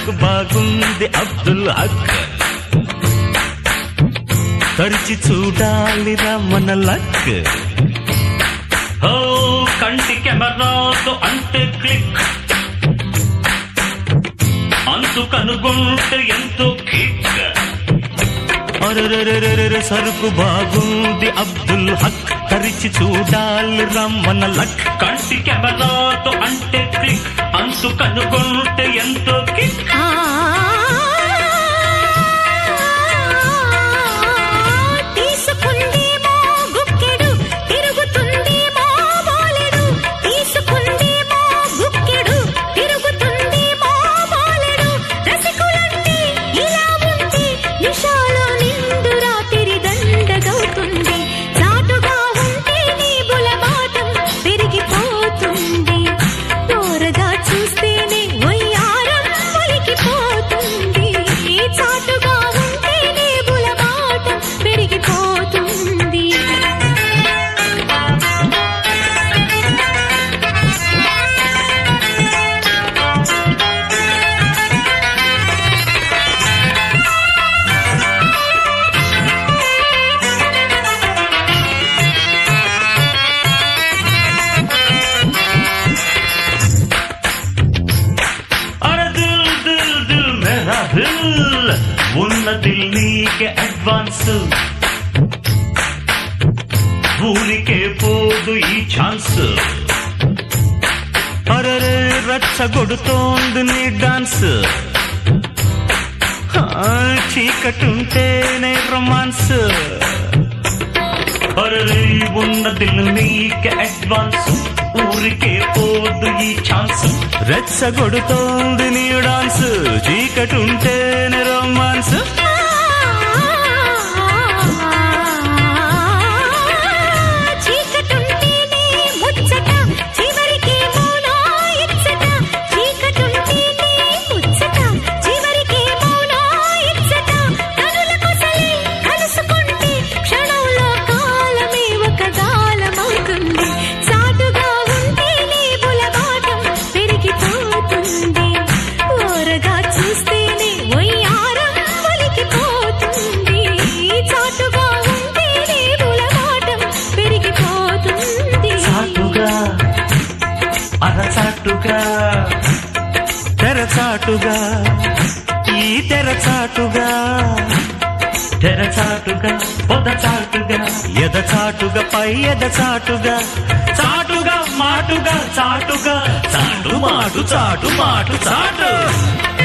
సరుకు బాగుంది అబ్దుల్ హక్ తరిచి చూడాలిరా మన లక్ ఓ కంటి కెమెరాతో అంటే క్లిక్ అంతు కనుగొంటే ఎంతో కిక్ అరెరెరెరెరె సరుకు బాగుంది అబ్దుల్ హక్ తరిచి చూడాలి రమ్మన లక్ కంటి కెమెరాతో అంటే క్లిక్ అంతు కనుగొంటే ఎంతో కిక్ ఆ తీసుకుందేమో గుక్కెడు తిరుగుతుందేమో బాలెడు తీసుకుందేమో గుక్కెడు తిరుగుతుందేమో బాలెడు రసికులంటే ఇలా ఉంటే నిషాలో నిండు రాత్రి దండగవుతుంది చాటుగా ఉంటే నీ బులబాటం పెరిగిపోతుంది దూరగా చూస్తేనే వయ్యారం ఒలికిపోతుంది చాటుగా ఉంటేనే బులబాటం పెరిగిపోతుంది అరే దిల్ దిల్ దిల్ మేరా దిల్ ఉన్న దిల్ నీకే అడ్వాన్స్ ఊరికే పోదు ఈ ఛాన్స్ అరే రచ్చగొడుతోంది నీ డాన్స్ ఆ, చీకటుంటేనే రొమాన్స్ అరే ఉన్న దిల్ నీకే అడ్వాన్స్ ఊరికే పోదు ఈ ఛాన్స్ రెచ్చగొడుతోంది నీ డాన్స్ చీకటుంటేనే రొమాన్స్ చీకటుంటేనే ముచ్చట చివరికి మౌనో ఇచ్చట చీకటుంటేనే ముచ్చట చివరికి మౌనో ఇచ్చట కనుల కొసలి కలుసుకుంటే క్షణంలో కాలమే ఒక కాలమవుతుంది చాటుగా ఉంటేనే బులబాటం పెరిగిపోతుంది ఓరగా చూస్తేనే ఒయ్యారం ఒలికిపోతుంది చాటుగా ఉంటేనే బులబాటం పెరిగిపోతుంది చాటుగా అరచాటుగా తెరచాటుగా ఈ తెరచాటుగా తెరచాటుగా పొదచాటుగా ఎదచాటుగా పై ఎదచాటుగా చాటుగా మాటుగా చాటుగా చాటు మాటు చాటు మాటు చాటు